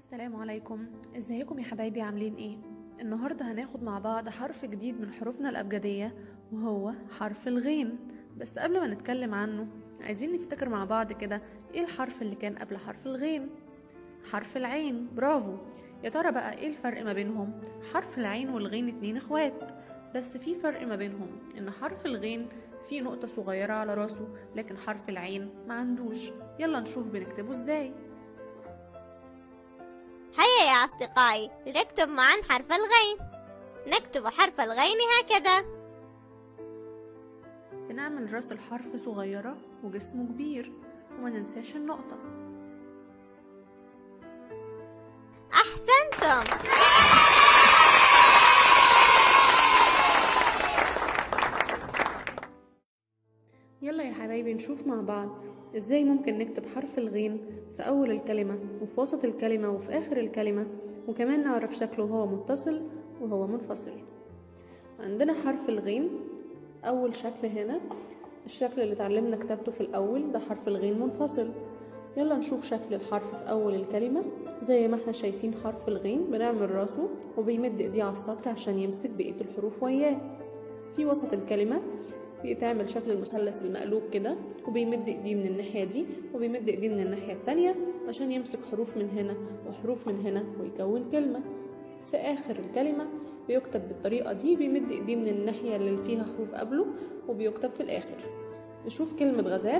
السلام عليكم ازيكم يا حبايبي عاملين ايه النهارده هناخد مع بعض حرف جديد من حروفنا الابجديه وهو حرف الغين بس قبل ما نتكلم عنه عايزين نفتكر مع بعض كده ايه الحرف اللي كان قبل حرف الغين حرف العين برافو يا ترى بقى ايه الفرق ما بينهم حرف العين والغين اتنين اخوات بس في فرق ما بينهم ان حرف الغين فيه نقطة صغيرة على راسه لكن حرف العين ما عندوش يلا نشوف بنكتبه ازاي هيا يا أصدقائي لنكتب معا حرف الغين نكتب حرف الغين هكذا بنعمل راس الحرف صغيرة وجسمه كبير وما ننساش النقطة أحسنتم يلا يا حبايبي نشوف مع بعض ازاي ممكن نكتب حرف الغين في اول الكلمة وفي وسط الكلمة وفي اخر الكلمة وكمان نعرف شكله هو متصل وهو منفصل عندنا حرف الغين اول شكل هنا الشكل اللي اتعلمنا كتابته في الاول ده حرف الغين منفصل يلا نشوف شكل الحرف في اول الكلمة زي ما احنا شايفين حرف الغين بنعمل راسه وبيمد ايديه على السطر عشان يمسك بقية الحروف وياه في وسط الكلمة بيتعمل شكل المثلث المقلوب كده وبيمد ايديه من الناحية دي وبيمد ايديه من الناحية التانية عشان يمسك حروف من هنا وحروف من هنا ويكون كلمة في آخر الكلمة بيكتب بالطريقة دي بيمد ايديه من الناحية اللي فيها حروف قبله وبيكتب في الآخر نشوف كلمة غزال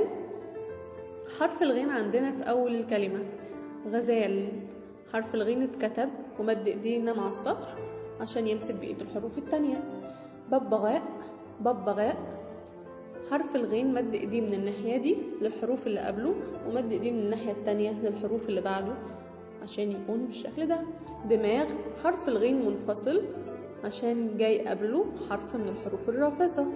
حرف الغين عندنا في أول الكلمة غزال حرف الغين اتكتب ومد ايدينا مع السطر عشان يمسك بقية الحروف التانية ببغاء ببغاء حرف الغين مد ايديه من الناحية دي للحروف اللي قبله ومد ايديه من الناحية التانية للحروف اللي بعده عشان يكون بالشكل ده دماغ حرف الغين منفصل عشان جاي قبله حرف من الحروف الرافصة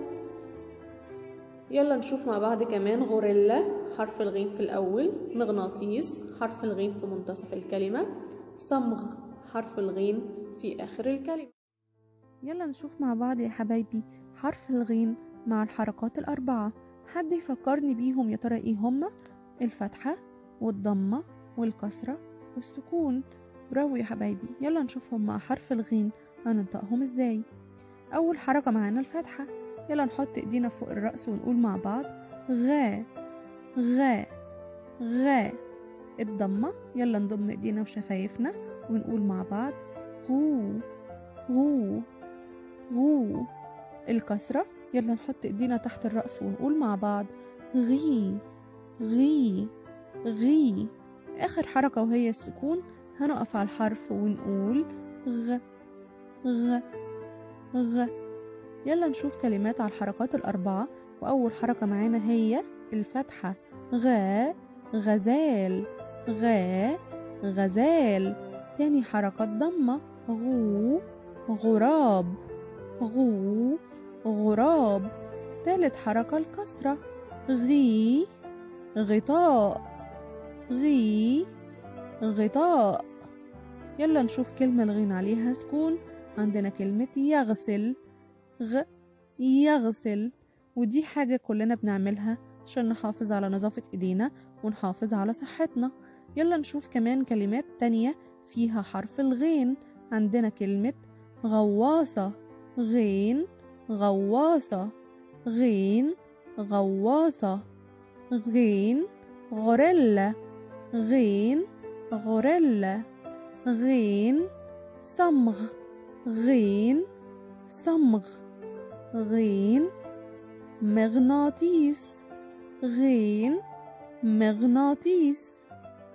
يلا نشوف مع بعض كمان غوريلا حرف الغين في الأول مغناطيس حرف الغين في منتصف الكلمة صمغ حرف الغين في آخر الكلمة يلا نشوف مع بعض يا حبايبي حرف الغين مع الحركات الأربعة حد يفكرني بيهم يا ترى ايه هما الفتحة والضمة والكسرة والسكون برافو يا حبايبي يلا نشوفهم مع حرف الغين هننطقهم ازاي أول حركة معانا الفتحة يلا نحط ايدينا فوق الرأس ونقول مع بعض غا غا غا الضمة يلا نضم ايدينا وشفايفنا ونقول مع بعض غو غو غو الكسرة يلا نحط ايدينا تحت الرأس ونقول مع بعض غي غي غي آخر حركة وهي السكون هنقف على الحرف ونقول غ غ غ يلا نشوف كلمات على الحركات الأربعة وأول حركة معانا هي الفتحة غا غزال غا غزال تاني حركة ضمة غو غراب غو غراب تالت حركة الكسرة غي غطاء غي غطاء يلا نشوف كلمة الغين عليها سكون عندنا كلمة يغسل غ يغسل ودي حاجة كلنا بنعملها عشان نحافظ على نظافة ايدينا ونحافظ على صحتنا يلا نشوف كمان كلمات تانية فيها حرف الغين عندنا كلمة غواصة غين غواصة غين غواصة غين غوريلا غين غوريلا غين صمغ غين صمغ غين مغناطيس غين مغناطيس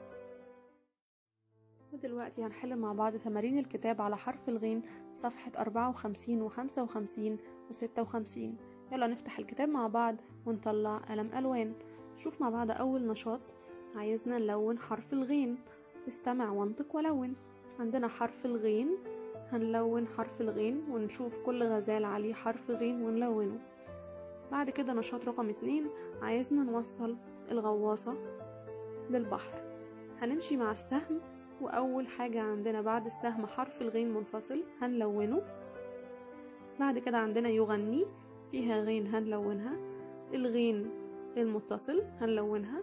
ودلوقتي هنحل مع بعض تمارين الكتاب على حرف الغين صفحة أربعة وخمسين وخمسة وخمسين وستة وخمسين يلا نفتح الكتاب مع بعض ونطلع قلم ألوان شوف مع بعض أول نشاط عايزنا نلون حرف الغين استمع وانطق ولون عندنا حرف الغين هنلون حرف الغين ونشوف كل غزال عليه حرف غين ونلونه بعد كده نشاط رقم اتنين عايزنا نوصل الغواصة للبحر هنمشي مع السهم وأول حاجة عندنا بعد السهم حرف الغين منفصل هنلونه بعد كده عندنا يغني فيها غين هنلونها الغين المتصل هنلونها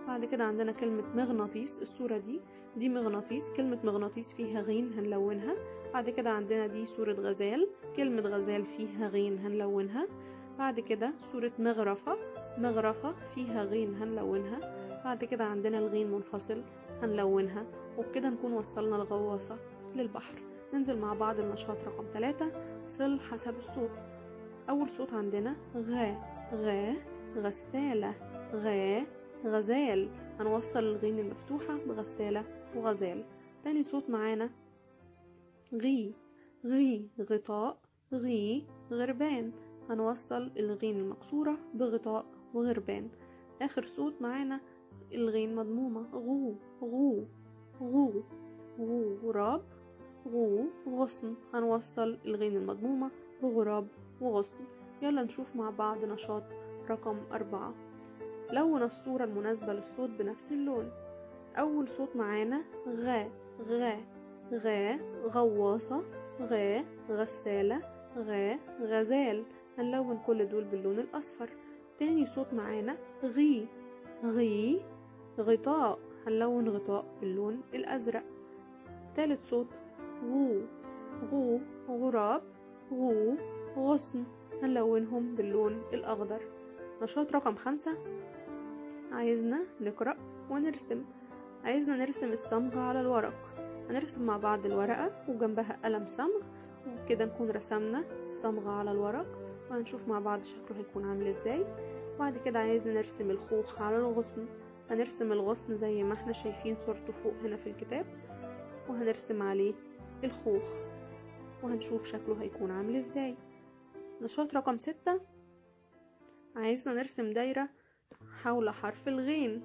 بعد كده عندنا كلمة مغناطيس الصورة دي دي مغناطيس كلمة مغناطيس فيها غين هنلونها بعد كده عندنا دي صورة غزال كلمة غزال فيها غين هنلونها بعد كده صورة مغرفة مغرفة فيها غين هنلونها بعد كده عندنا الغين منفصل هنلونها وبكده نكون وصلنا الغواصة للبحر ننزل مع بعض النشاط رقم ثلاثة صل حسب الصوت أول صوت عندنا غا غا غسالة غا غزال هنوصل الغين المفتوحة بغسالة وغزال تاني صوت معانا غي غي غطاء غي غربان هنوصل الغين المكسورة بغطاء وغربان آخر صوت معانا الغين مضمومة غو غو غو غو غراب غو غصن هنوصل الغين المضمومة بغراب وغصن يلا نشوف مع بعض نشاط رقم أربعة لون الصورة المناسبة للصوت بنفس اللون أول صوت معانا غا غا غا غواصة غا غسالة غا غزال هنلون كل دول باللون الأصفر تاني صوت معانا غي غي غطاء هنلون غطاء باللون الأزرق تالت صوت غو غو غراب غو غصن هنلونهم باللون الأخضر نشاط رقم خمسة عايزنا نقرأ ونرسم عايزنا نرسم الصمغ على الورق هنرسم مع بعض الورقة وجنبها قلم صمغ وكده نكون رسمنا الصمغ على الورق وهنشوف مع بعض شكله هيكون عامل ازاي بعد كده عايزنا نرسم الخوخ على الغصن هنرسم الغصن زي ما احنا شايفين صورته فوق هنا في الكتاب وهنرسم عليه الخوخ وهنشوف شكله هيكون عامل ازاي نشاط رقم ستة عايزنا نرسم دايرة حول حرف الغين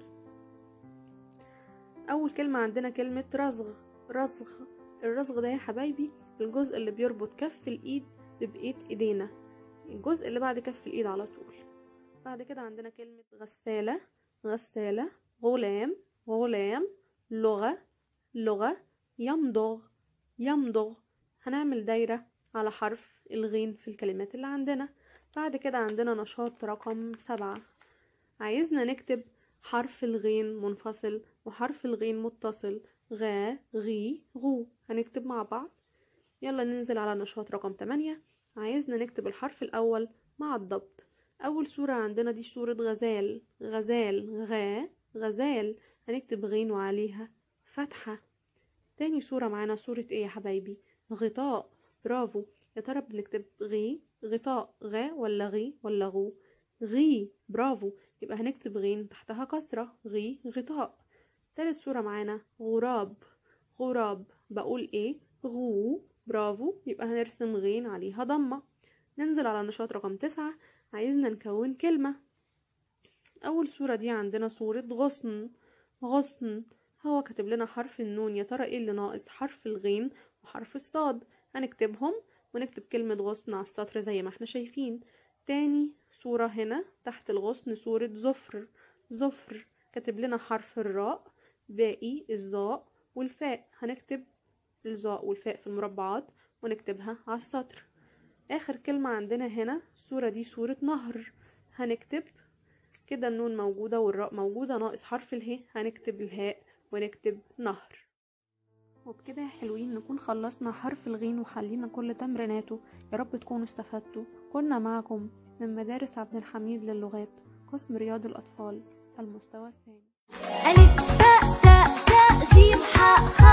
أول كلمة عندنا كلمة رزغ رزغ الرزغ ده يا حبايبي الجزء اللي بيربط كف الإيد ببقية إيدينا الجزء اللي بعد كف الإيد على طول بعد كده عندنا كلمة غسالة غسالة غلام غلام لغة لغة يمضغ يمضغ هنعمل دايرة على حرف الغين في الكلمات اللي عندنا بعد كده عندنا نشاط رقم سبعة عايزنا نكتب حرف الغين منفصل وحرف الغين متصل غا غي غو هنكتب مع بعض يلا ننزل على نشاط رقم 8 عايزنا نكتب الحرف الأول مع الضبط أول صورة عندنا دي صورة غزال غزال غا غزال هنكتب غين وعليها فتحة تاني صورة معانا صورة ايه يا حبايبي غطاء برافو يا ترى بنكتب غي غطاء غا ولا غي ولا غو غي برافو يبقى هنكتب غين تحتها كسرة غي غطاء تالت صورة معانا غراب غراب بقول ايه غو برافو يبقى هنرسم غين عليها ضمة ننزل على نشاط رقم تسعة عايزنا نكون كلمة أول صورة دي عندنا صورة غصن غصن هو كاتب لنا حرف النون يا ترى ايه اللي ناقص حرف الغين وحرف الصاد هنكتبهم ونكتب كلمة غصن على السطر زي ما احنا شايفين تاني صورة هنا تحت الغصن صورة زفر زفر كاتب لنا حرف الراء باقي الظاء والفاء هنكتب الظاء والفاء في المربعات ونكتبها على السطر آخر كلمة عندنا هنا الصورة دي صورة نهر هنكتب كده النون موجودة والراء موجودة ناقص حرف اله هنكتب الهاء ونكتب نهر وبكده يا حلوين نكون خلصنا حرف الغين وحلينا كل تمريناته يا رب تكونوا استفدتوا كنا معكم من مدارس عبد الحميد للغات قسم رياض الأطفال المستوى الثاني ألف باء تاء تاء جيم حاء خاء